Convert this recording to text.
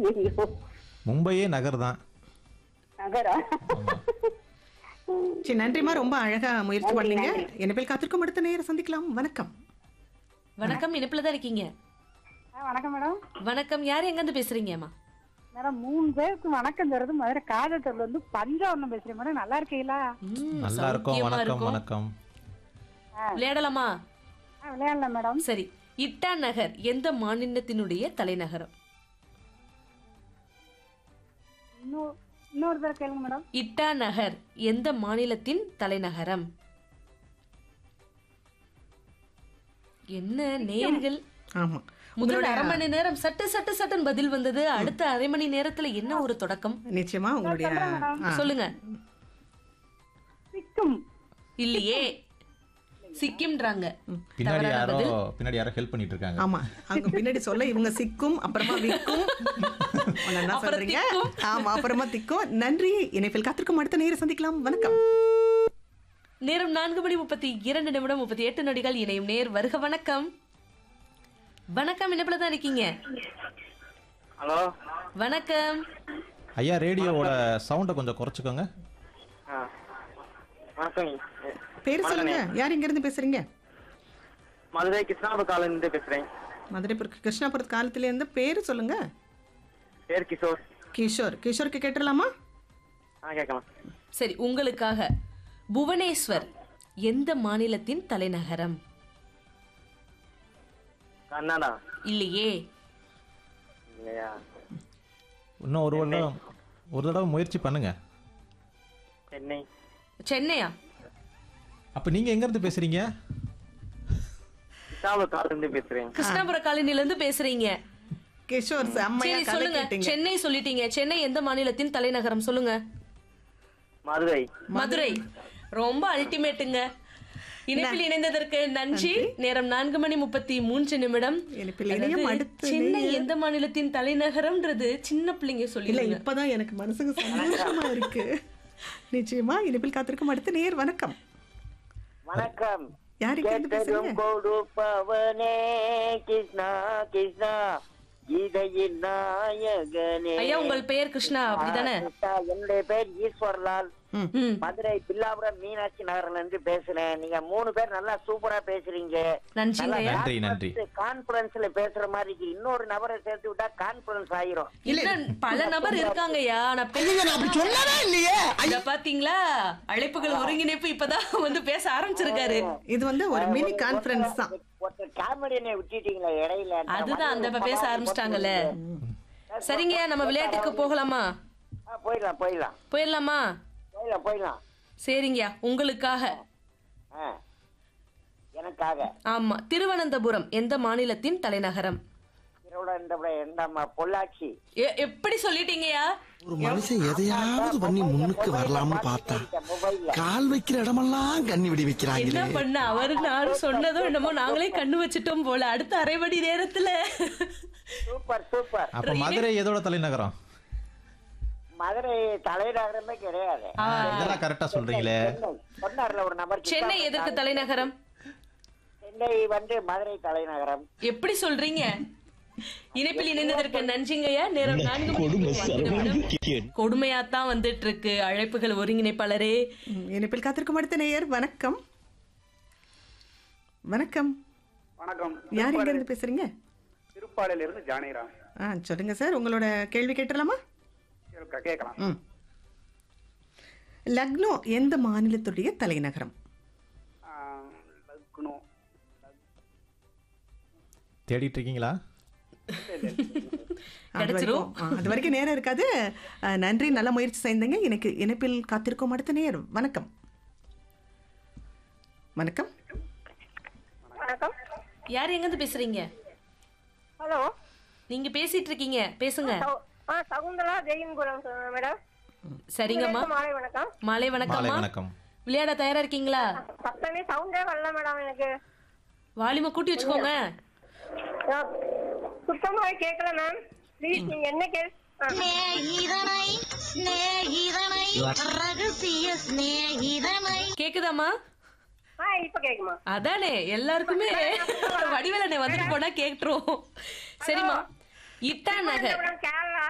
ஐயோ மும்பையே நகர் தான் நகரா சரி நன்றிம்மா ரொம்ப அழகா முயற்சி நன்றி, பண்ணீங்க நன்றி. என்ன பேர் காத்திருக்கும் அடுத்த நேரம் சந்திக்கலாம் வணக்கம் வணக்கம் இனிப்புல தான் இருக்கீங்க ஆ, வணக்கம் மேடம் வணக்கம் யார் எங்க இருந்து பேசுறீங்கம்மா மேடம் மூணு பேருக்கு வணக்கம் தருது மதுரை காதத்தூர்ல இருந்து பஞ்சாவரம் பேசுறேன் மேடம் நல்லா இருக்கீங்களா ம், நல்லா இருக்கும் சௌக்கியமா வணக்கம் இருக்கும். வணக்கம் விளையாடலாமா ஆ, விளையாடலாம் மேடம் சரி இட்டா நகர் எந்த மாநிலத்தினுடைய தலைநகரம் இன்னொரு இன்னொரு பேர் கேளுங்க மேடம் இட்டா நகர் எந்த மாநிலத்தின் தலைநகரம் என்ன நேர்கள் ஆமா முதல் அரை மணி நேரம் சட்டு சட்டு சட்டுன்னு பதில் வந்தது அடுத்த அரை மணி நேரத்துல என்ன ஒரு தொடக்கம் நிச்சயமா உங்களுடைய ஆ, சொல்லுங்க சிக்கும் இல்லையே சிக்கிம்ன்றாங்க பின்னாடி தவறான யாரோ பதில். பின்னாடி யாரோ ஹெல்ப் பண்ணிட்டு இருக்காங்க ஆமா அங்க பின்னாடி சொல்ல இவங்க சிக்கும் அப்புறமா விக்கும் உன்னை என்ன அப்புறம் சொல்றீங்க திக்கும். ஆமா அப்புறமா திக்கும் நன்றி இணைப்பில் காத்திருக்கும் அடுத்த நேரம் சந்திக்கலாம் வணக்கம் நேரம் நான்கு மணி முப்பத்தி இரண்டு நிமிடம் முப்பத்தி எட்டு நொடிகள் இணையும் நேர் வருக வணக்கம் வணக்கம் இணைப்புல தான் இருக்கீங்க ஹலோ வணக்கம் ஐயா ரேடியோவோட சவுண்டை கொஞ்சம் குறைச்சிக்கோங்க ஆ வணக்கம் பேர் சொல்லுங்க யார் இங்க இருந்து பேசுறீங்க மதுரை கிருஷ்ணாபுர காலேஜ்லேருந்து பேசுகிறேன் மதுரை கிருஷ்ணாபுரத்து காலத்துல இருந்து பேர் சொல்லுங்க பேர் கிஷோர் கிஷோர் கிஷோருக்கு கேட்டுடலாமா ஆ கேட்கலாம் சரி உங்களுக்காக புவனேஸ்வர் எந்த மாநிலத்தின் தலைநகரம் கர்நாடா இல்லையே இல்லையா இன்னும் ஒரு தடவை ஒரு தடவை முயற்சி பண்ணுங்க சென்னை சென்னையா அப்ப நீங்க எங்க இருந்து பேசுறீங்க கிருஷ்ணாபுர காலேஜ்லேருந்து பேசுகிறேன் கிருஷ்ணாபுர காலனில இருந்து பேசுறீங்க கிஷோர் செம்மையா சரி கதை சொல்லுங்க கேட்டீங்க சென்னை சொல்லிட்டீங்க சென்னை எந்த மாநிலத்தின் தலைநகரம் சொல்லுங்க மதுரை மதுரை ரொம்ப அல்டிமேட்டுங்க இணைப்பில் இணைந்ததற்கு நன்றி நேரம் நான்கு மணி முப்பத்தி மூன்று நிமிடம் இணைப்பில் இணையம் அதாவது அடுத்த சென்னை எந்த மாநிலத்தின் தலைநகரம்ன்றது சின்ன பிள்ளைங்க இல்ல சொல்லி இப்பதான் எனக்கு மனசுக்கு சந்தோஷமா இருக்கு நிச்சயமா இணைப்பில் காத்திருக்கும் அடுத்த நேர் வணக்கம் வணக்கம் யாருக்கு இருந்து பேசுறீங்க கொடுப்பவனே கிருஷ்ணா கிருஷ்ணா கீதையின் நாயகனே ஐயா உங்கள் பெயர் கிருஷ்ணா அப்படிதானே கிருஷ்ணா, என்னுடைய பேர் ஈஸ்வர்லால் ம் மதுரை பில்லாபுரம் மீனாட்சி நகர்ல இருந்து பேசுறேன் நீங்க மூணு பேர் நல்லா சூப்பரா பேசுறீங்க நன்றிங்க ஐயா நன்றி நன்றி கான்பரன்ஸ்ல பேசுற மாதிரி இருக்கு இன்னொரு நபரை சேர்த்து விட்டா கான்பரன்ஸ் ஆயிரும் இன்னும் பல நபர் இருக்காங்கய்யா ஆனா பெண்கள் இத பாத்தீங்களா அழைப்புகள் ஒருங்கிணைப்பு இப்பதான் வந்து பேச ஆரம்பிச்சிருக்காரு இது வந்து ஒரு மினி கான்ஃபரன்ஸ் தான் ஒருத்தர் காமெடியனை விட்டுட்டீங்களா இடையில அதுதான் அந்த இப்ப பேச ஆரம்பிச்சிட்டாங்கல்ல சரிங்க நம்ம விளையாட்டுக்கு போகலாமா ஆ, போயிடலாம் போயிடலாம் போயிடலாமா போயிடலாம் போயிடலாம் சரிங்கய்யா உங்களுக்காக ஆ. எனக்காக ஆமா திருவனந்தபுரம் எந்த மாநிலத்தின் தலைநகரம் திருவிழா எந்தம்மா பொள்ளாச்சி எ- எப்படி சொல்லிட்டீங்கய்யா ஒரு மனுஷன் எதையாவது பண்ணி முன்னுக்கு வரலாம்னு பார்த்தா மொபைல்ல கால் வைக்கிற இடமெல்லாம் கண்ணி விடி என்ன வைக்கிறாங்களே பண்ண அவரு நானும் சொன்னதும் என்னமோ நாங்களே கண்ணு வச்சுட்டோம் போல அடுத்த அரை மணி நேரத்துல சூப்பர் சூப்பர் அப்ப மதுரை எதோட தலைநகரம் மதுரை தலைநகரமே கிடையாது இதெல்லாம் கரெக்டா சொல்றீங்களே சென்னை. சொன்னார்ல ஒரு நபர் சென்னை எதற்கு தலைநகரம் சென்னை வந்து மதுரை தலைநகரம் எப்படி சொல்றீங்க இணைப்பில் இணைந்ததற்கு நன்றிங்கய்யா நேரம் நான்கு மணி பத்து நிமிடம். கொடுமையாத்தான் வந்துட்டு இருக்கு அழைப்புகள் ஒருங்கிணைப்பாளரே ம், இணைப்பில் காத்திருக்கும் அடுத்த நேயர் வணக்கம் வணக்கம் வணக்கம் யார் இங்க இருந்து பேசுறீங்க திருப்பாலையில இருந்து ஜானகிராம் ஆ சொல்லுங்க சார் உங்களோட கேள்வி கேட்டுடலாமா கே- கேட்கலாம் ம் லக்னோ எந்த மாநிலத்துடைய தலைநகரம் ஆ, லக்னோ தேடிட்டு இருக்கீங்களா அது கிடைச்சிரும். வரைக்கும் ஆ, அது வரைக்கும் நேரம் இருக்காது ஆ, நன்றி நல்ல முயற்சி செய்தீங்க எனக்கு இணைப்பில் காத்திருக்கும் அடுத்த நேரம் வணக்கம் வணக்கம் வணக்கம் யார் எங்க இருந்து பேசுறீங்க ஹலோ நீங்க பேசிட்டு இருக்கீங்க பேசுங்க ஆ சகுந்தலா ஜெயின்புரம் மேடம் சரிங்கம்மா மாலை வணக்கம் மாலை மாலை வணக்கம்மா வணக்கம் விளையாட தயாரா இருக்கீங்களா சத்தமே சவுண்டே வரல மேடம் எனக்கு வாலிமை கூட்டி வச்சுக்கோங்க சுத்தமாக கேட்கல மேம் ப்ளீஸ் நீங்க என்ன கே സ്നേഹിതനായി സ്നേഹിതനായി രഹസ്യ സ്നേഹിതനായി கேக்குதாம்மா ஆ இப்ப கேக்குமா அதானே எல்லாருக்குமே வடிவேலனை வந்துட்டு போனா கேட்டுரும் சரிம்மா இட்டா நகர் கேரளா